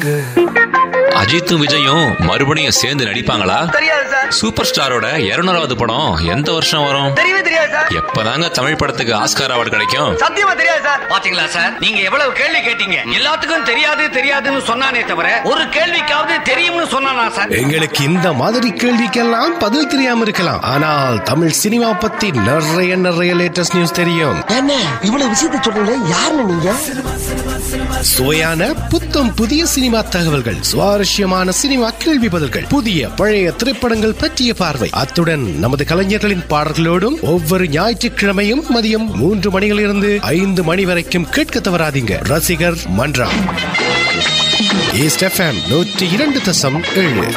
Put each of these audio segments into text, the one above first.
இருக்கு அஜித்தும் விஜயும் மறுபடியும் சேர்ந்து நடிப்பாங்களா தெரியாது சார் சூப்பர் ஸ்டாரோட இருநூறாவது படம் எந்த வருஷம் வரும் தெரியவே தெரியாது சார் எப்பதாங்க தமிழ் படத்துக்கு ஆஸ்கார் அவார்டு கிடைக்கும் சத்தியமா தெரியாது சார் பாத்தீங்களா சார் நீங்க எவ்வளவு கேள்வி கேட்டீங்க எல்லாத்துக்கும் தெரியாது தெரியாதுன்னு சொன்னானே தவிர ஒரு கேள்விக்காவது தெரியும்னு சொன்னானா சார் எங்களுக்கு இந்த மாதிரி கேள்விக்கெல்லாம் பதில் தெரியாம இருக்கலாம் ஆனால் தமிழ் சினிமா பத்தி நிறைய நிறைய லேட்டஸ்ட் நியூஸ் தெரியும் என்ன இவ்வளவு விஷயத்தை சொல்றீங்க யாருன்னு நீங்க சுவையான புத்தம் புதிய சினிமா தகவல்கள் சுவாரஸ்யமான சினிமா கேள்வி பதில்கள் புதிய பழைய திரைப்படங்கள் பற்றிய பார்வை அத்துடன் நமது கலைஞர்களின் பாடல்களோடும் ஒவ்வொரு ஞாயிற்றுக்கிழமையும் மதியம் மூன்று மணியிலிருந்து ஐந்து மணி வரைக்கும் கேட்க தவறாதீங்க ரசிகர் மன்றம் ஈஸ்ட் எஃப்எம் நூற்றி இரண்டு தசம் ஏழு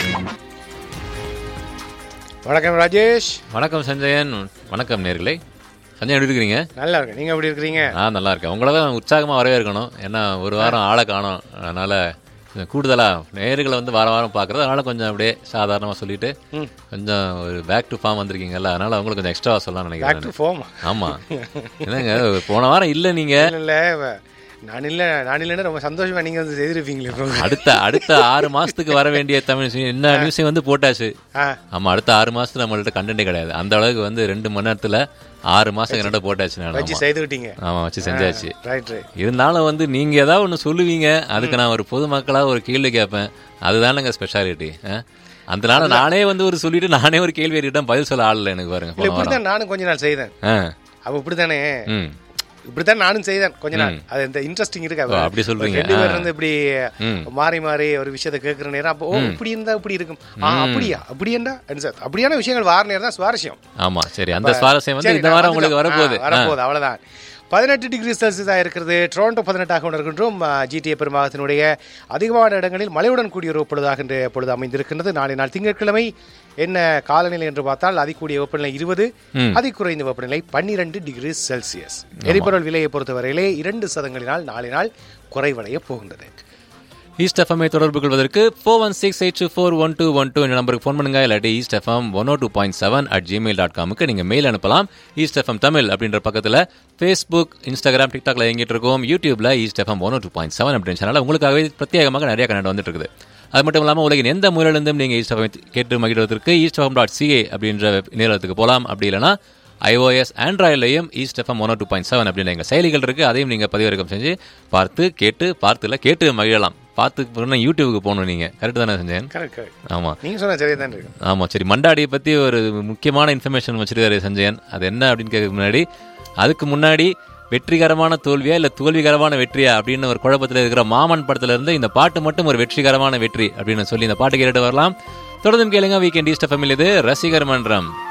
வணக்கம் ராஜேஷ் வணக்கம் சஞ்சயன் வணக்கம் நேர்களே சஞ்சயன் எப்படி இருக்கிறீங்க நல்லா இருக்கு நீங்க எப்படி இருக்கிறீங்க நான் நல்லா இருக்கேன் உங்களை தான் உற்சாகமாக வரவேற்கணும் ஏன்னா ஒரு வாரம் ஆளை காணோம் அதனால கொஞ்சம் கூடுதலா நேர்களை வந்து வாரம் வாரம் பார்க்குறது அதனால கொஞ்சம் அப்படியே சாதாரணமாக சொல்லிட்டு கொஞ்சம் ஒரு பேக் டு ஃபார்ம் வந்திருக்கீங்கல்ல அதனால உங்களுக்கு கொஞ்சம் எக்ஸ்ட்ரா சொல்லலாம்னு பேக் டு நினைக்கிறேன் ஃபோம் ஆமா என்னங்க போன வாரம் இல்லை நீங்க இல்ல இல்ல நான் இல்ல நான் இல்லைன்னா ரொம்ப சந்தோஷமா நீங்க வந்து செய்திருப்பீங்களே இப்போ அடுத்த அடுத்த ஆறு மாசத்துக்கு வர வேண்டிய தமிழ் சி- என்ன நியூஸையும் வந்து போட்டாச்சு ஆ. ஆமா அடுத்த ஆறு மாசத்துல நம்மள்ட்ட கண்டென்ட்டே கிடையாது அந்த அளவுக்கு வந்து ரெண்டு மணி நேரத்துல ஆறு மாசம் என்னோட போட்டாச்சு நான் வச்சு ஆமா. செய்துக்கிட்டீங்க ஆமா வச்சு செஞ்சாச்சு ரைட் ரைட் இருந்தாலும் வந்து நீங்க ஏதாவது ஒன்று சொல்லுவீங்க அதுக்கு நான் ஒரு பொதுமக்களா ஒரு கேள்வி கேட்பேன் அதுதானங்க ஸ்பெஷாலிட்டி அதனால நானே வந்து ஒரு சொல்லிட்டு நானே ஒரு கேள்வி கேட்டுட்டேன் பதில் சொல்ல ஆள் இல்லை எனக்கு பாருங்க இல்ல போன வாரம் இப்படித்தான் நானும் கொஞ்ச நாள் செய்தேன் ஆ, அப்ப இப்படித்தானே ம் இப்படித்தான் நானும் செய்தேன் கொஞ்ச நாள் அது இந்த இன்ட்ரெஸ்டிங் இருக்கு ஓ, அப்படி சொல்றீங்க. ரெண்டு பேர் ஆ. இருந்து இப்படி ம். மாறி மாறி ஒரு விஷயத்தை கேட்கிற நேரம் அப்போ ஓ இப்படி இருந்தா இப்படி இருக்கும் ஆ அப்படியா அப்படி என்ன அப்படியான விஷயங்கள் வார நேரம் தான் சுவாரஸ்யம் ஆமா சரி அந்த சுவாரஸ்யம் வந்து சரி, இந்த நான் வாரம் உங்களுக்கு வந்துட்டோம். வரப்போகுது ஆ, வரப்போகுது அவ்வளவுதான் பதினெட்டு டிகிரி செல்சியஸாக இருக்கிறது டொரண்டோ பதினெட்டாக உணர்கின்றோம் ஜிடிஏ பெருமாகத்தினுடைய அதிகமான இடங்களில் மழையுடன் கூடிய ஒரு பொழுதாக இன்று பொழுது அமைந்திருக்கின்றது நாளை நாள் திங்கட்கிழமை என்ன காலநிலை என்று பார்த்தால் அதிகூடிய வெப்பநிலை இருபது அதிகுறைந்த வெப்பநிலை பன்னிரண்டு டிகிரி செல்சியஸ் எரிபொருள் விலையை பொறுத்தவரையிலே இரண்டு சதங்களினால் நாளை நாள் குறைவடைய போகின்றது ஈஸ்ட் எஃப்எம்ஐ தொடர்பு கொள்வதற்கு four one six eight two four one two one two இந்த நம்பருக்கு ஃபோன் பண்ணுங்க இல்லாட்டி east FM one O two point seven at Gmail dot காமுக்கு நீங்கள் மெயில் அனுப்பலாம் ஈஸ்ட் எஃப்எம் தமிழ் அப்படின்ற பக்கத்தில் ஃபேஸ்புக் இன்ஸ்டாகிராம் டிக்டாக்ல இயங்கிட்டு இருக்கோம் யூடியூப்ல east FM one O two point seven அப்படின்னு சேனல் உங்களுக்காகவே பிரத்யேகமாக நிறைய கனெக்ட் வந்துட்டு இருக்குது அது மட்டும் இல்லாமல் உலகின் எந்த மூலையிலிருந்தும் நீங்கள் ஈஸ்ட் எஃப்எம் கேட்டு மகிழ்வதற்கு ஈஸ்ட் எஃப்எம் டாட் சிஏ அப்படின்ற இணையதளத்துக்கு போகலாம் அப்படி இல்லைனா ஐஓஎஸ் ஆண்ட்ராய்ட்லையும் east FM one two point seven அப்படின்ற எங்கள் செயலிகள் இருக்குது அதையும் நீங்கள் பதிவிறக்கம் செஞ்சு பார்த்து கேட்டு பார்த்துல கேட்டு மகிழலாம் பார்த்து பிறகு யூடியூபுக்கு போகணும் நீங்கள் கரெக்ட் தானே செஞ்சேன் கரெக்ட் கரெக்ட் ஆமாம் நீங்க சொன்ன சரியா தான் இருக்கு ஆமாம் சரி மண்டாடியை பற்றி ஒரு முக்கியமான இன்ஃபர்மேஷன் வச்சிருக்காரு சஞ்சயன் அது என்ன அப்படின்னு கேட்க முன்னாடி அதுக்கு முன்னாடி வெற்றிகரமான தோல்வியா இல்லை தோல்விகரமான வெற்றியா அப்படின்னு ஒரு குழப்பத்தில் இருக்கிற மாமன் படத்துல இருந்து இந்த பாட்டு மட்டும் ஒரு வெற்றிகரமான வெற்றி அப்படின்னு சொல்லி இந்த பாட்டு கேட்டு வரலாம் தொடர்ந்தும் கேளுங்க வீக்கெண்ட் ஈஸ்ட் ஃபேமிலி இது ரசிகர் மன்றம்